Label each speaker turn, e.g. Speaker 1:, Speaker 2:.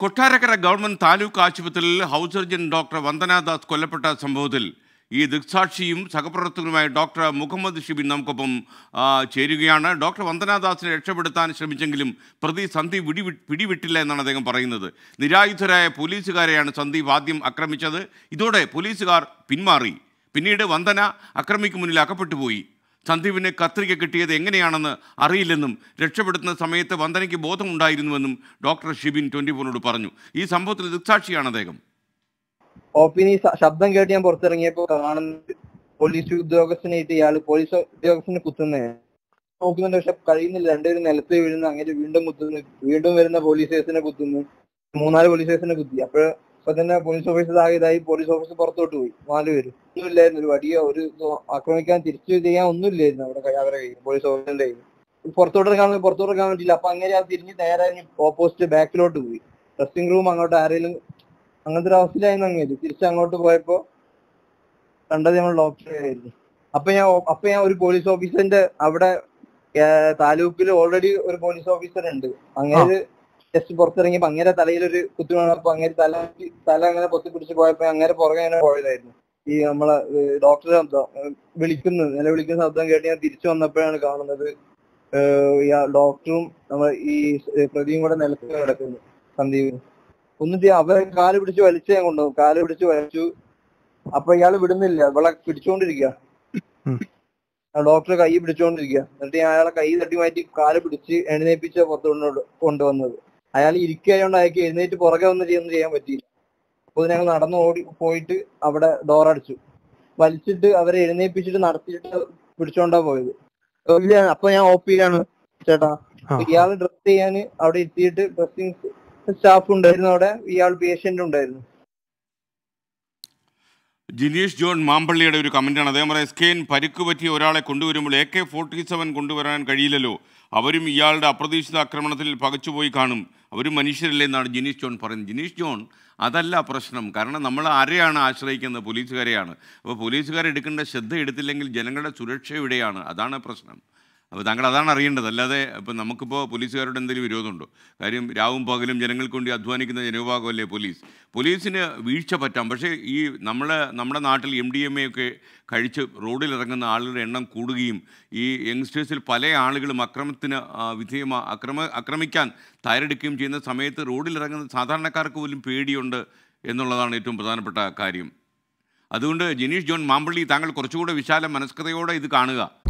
Speaker 1: Kottarakkara government taluk ആശുപത്രിയിൽ house surgeon doctor Vandana Das കൊല്ലപ്പെട്ട സംഭവത്തിൽ ഈ ദൃക്സാക്ഷിയും സഹപ്രവർത്തകനുമായ ഡോക്ടർ മുഹമ്മദ് ഷിബിൻ നമുക്കൊപ്പം ആ, ചേരുകയാണ് ഡോക്ടർ വന്ദനാദാസിനെ രക്ഷപ്പെടുത്താൻ ശ്രമിച്ചെങ്കിലും പ്രതി സന്ദീപ് പിടിവി പിടിവിട്ടില്ല എന്നാണ് അദ്ദേഹം പറയുന്നത് നിരായുധരായ പോലീസുകാരെയാണ് സന്ദീപ് ആദ്യം ആക്രമിച്ചത് ഇതോടെ പോലീസുകാർ പിന്മാറി പിന്നീട് വന്ദന അക്രമിക്ക് മുന്നിൽ അകപ്പെട്ടു പോയി സന്ദീപിന് കത്രിക കിട്ടിയത് എങ്ങനെയാണെന്ന് അറിയില്ലെന്നും രക്ഷപ്പെടുത്തുന്ന സമയത്ത് വന്ദനയ്ക്ക് ബോധമുണ്ടായിരുന്നുവെന്നും ഡോക്ടർ ഷിബിൻ ട്വൻറ്റി ഫോറിനോട് പറഞ്ഞു ഈ സംഭവത്തിൽ ദൃക്സാക്ഷിയാണ് അദ്ദേഹം
Speaker 2: ഓപ്പിനി സ- ശബ്ദം കേട്ട് ഞാൻ പുറത്തിറങ്ങിയപ്പോ കാണുന്നത് പോലീസ് ഉദ്യോഗസ്ഥനായിട്ട് ഇയാള് പോലീസ് ഉദ്യോഗസ്ഥനെ കുത്തുന്നത് നോക്കുന്നുണ്ട് പക്ഷെ കഴിയുന്നില്ല രണ്ടുപേരും നിലത്ത് വീഴുന്നു അങ്ങനെ വീണ്ടും കുത്തുന്നു വീണ്ടും വരുന്ന പോലീസേഴ്സിനെ കുത്തുന്നു മൂന്നാല് പോലീസേഴ്സിനെ കുത്തി അപ്പോഴ ഇപ്പൊ തന്നെ പോലീസ് ഓഫീസർ ആയതായി പോലീസ് ഓഫീസർ പുറത്തോട്ട് പോയി നാല് പേര് ഒന്നുമില്ലായിരുന്നു ഒരു വടിയോ ഒരു ഇതോ ആക്രമിക്കാൻ തിരിച്ചു ചെയ്യാൻ ഒന്നുമില്ലായിരുന്നു അവിടെ കൈ- അവരുടെ കയ്യിൽ പോലീസ് ഓഫീസറിന്റെ കയ്യിൽ പുറത്തോട്ട് ഇറങ്ങാൻ പുറത്തോട്ട് ഇറങ്ങാൻ പറ്റില്ല അപ്പൊ അങ്ങനെ അത് തിരിഞ്ഞ് നേരെ ഓപ്പോസിറ്റ് ബാക്കിലോട്ട് പോയി ഡ്രസ്സിംഗ് റൂം അങ്ങോട്ട് ആരെങ്കിലും അങ്ങനത്തെ ഒരു അവസ്ഥയിലായിരുന്നു അങ്ങേര് തിരിച്ച് അങ്ങോട്ട് പോയപ്പോ കണ്ടത് നമ്മൾ ഡോക്ടറെ ആയിരുന്നു അപ്പൊ ഞാൻ ഓ- അപ്പൊ ഞാൻ ഒരു പോലീസ് ഓഫീസറിന്റെ അവിടെ താലൂക്കിൽ ഓൾറെഡി ഒരു പോലീസ് ഓഫീസർ ഉണ്ട് അങ്ങേര് ജസ്റ്റ് പുറത്തിറങ്ങിയപ്പോ അങ്ങേരെ തലയിൽ ഒരു കുത്തു വീണപ്പോ അങ്ങേര് തല തല അങ്ങനെ പൊത്തി പിടിച്ച് പോയപ്പോ അങ്ങേരെ പുറകെ അങ്ങനെ പോയതായിരുന്നു ഈ നമ്മളെ ഡോക്ടർ ശബ്ദം ഏഹ് വിളിക്കുന്നു നിലവിളിക്കുന്ന ശബ്ദം കേട്ട് ഞാൻ തിരിച്ചു വന്നപ്പോഴാണ് കാണുന്നത് ഏഹ് ഇയാ- ഡോക്ടറും നമ്മൾ ഈ സ് പ്രതിയും കൂടെ നിലത്ത് കിടക്കുന്നു സന്ദീപ് ഒന്നും ചെയ്യാം അവരെ കാല് പിടിച്ച് വലിച്ചു ഞാൻ കൊണ്ടുപോകും കാല് പിടിച്ച് വലിച്ചു അപ്പൊ ഇയാള് വിടുന്നില്ല ഇവളെ പിടിച്ചോണ്ടിരിക്കുക
Speaker 3: ഉം.
Speaker 2: ഡോക്ടർ കൈ പിടിച്ചോണ്ടിരിക്കുക എന്നിട്ട് ഞാൻ അയാളെ കൈ തട്ടി മാറ്റി കാല് പിടിച്ച് എഴുന്നേപ്പിച്ച പുറത്ത് കൊണ്ട് കൊണ്ടുവന്നത് അയാൾ ഇരിക്കുകയായോണ്ട് അയാൾക്ക് എഴുന്നേറ്റ് പുറകെ ഒന്നും ചെയ്യാൻ ചെയ്യാൻ പറ്റിയില്ല അപ്പൊ ഞങ്ങൾ നടന്നു ഓടി പോയിട്ട് അവിടെ ഡോർ അടിച്ചു വലിച്ചിട്ട് അവരെ എഴുന്നേപ്പിച്ചിട്ട് നടത്തിയിട്ട് പിടിച്ചോണ്ടാ പോയത് ഇല്ല അപ്പൊ ഞാൻ ഓപ്പ് ചെയ്യാണ് ചേട്ടാ
Speaker 3: ആ.
Speaker 2: ഇയാള് ഡ്രസ് ചെയ്യാൻ അവിടെ എത്തിയിട്ട് ഡ്രസ്സിങ് സ്റ്റാഫ് ഉണ്ടായിരുന്നു അവിടെ ഇയാൾ പേഷ്യന്റ് ഉണ്ടായിരുന്നു
Speaker 1: ജിനീഷ് ജോൺ മാമ്പള്ളിയുടെ ഒരു കമൻറ്റാണ് അദ്ദേഹം പറയാം എസ് കെൻ പരിക്ക് പറ്റിയ ഒരാളെ കൊണ്ടുവരുമ്പോൾ എ കെ ഫോർട്ടി സെവൻ കൊണ്ടുവരാൻ കഴിയില്ലല്ലോ അവരും ഇയാളുടെ അപ്രതീക്ഷിത ആക്രമണത്തിൽ പകച്ചുപോയി കാണും അവരും മനുഷ്യരല്ലേ എന്നാണ് ജിനീഷ് ജോൺ പറയുന്നത് ജിനീഷ് ജോൺ അതല്ല പ്രശ്നം കാരണം നമ്മൾ ആരെയാണ് ആശ്രയിക്കുന്നത് പോലീസുകാരെയാണ് അപ്പോൾ പോലീസുകാർ എടുക്കേണ്ട ശ്രദ്ധ എടുത്തില്ലെങ്കിൽ ജനങ്ങളുടെ സുരക്ഷ എവിടെയാണ് അതാണ് പ്രശ്നം അപ്പോൾ താങ്കൾ അതാണ് അറിയേണ്ടത് അല്ലാതെ ഇപ്പം നമുക്കിപ്പോൾ പോലീസുകാരോട് എന്തെങ്കിലും വിരോധമുണ്ടോ കാര്യം രാവും പകലും ജനങ്ങൾക്ക് വേണ്ടി അധ്വാനിക്കുന്ന ജനവിഭാഗമല്ലേ പോലീസ് പോലീസിന് വീഴ്ച പറ്റാം പക്ഷേ ഈ നമ്മൾ നമ്മുടെ നാട്ടിൽ എം ഡി എം എ ഒക്കെ കഴിച്ച് റോഡിൽ ഇറങ്ങുന്ന ആളുകളുടെ എണ്ണം കൂടുകയും ഈ യങ്സ്റ്റേഴ്സിൽ പല ആളുകളും അക്രമത്തിന് ആ, വിധേയമാ അക്രമ ആക്രമിക്കാൻ തയ്യാറെടുക്കുകയും ചെയ്യുന്ന സമയത്ത് റോഡിൽ ഇറങ്ങുന്ന സാധാരണക്കാർക്ക് പോലും പേടിയുണ്ട് എന്നുള്ളതാണ് ഏറ്റവും പ്രധാനപ്പെട്ട കാര്യം അതുകൊണ്ട് ജിനീഷ് ജോൺ മാമ്പള്ളി താങ്കൾ കുറച്ചുകൂടെ വിശാല മനസ്കതയോടെ ഇത് കാണുക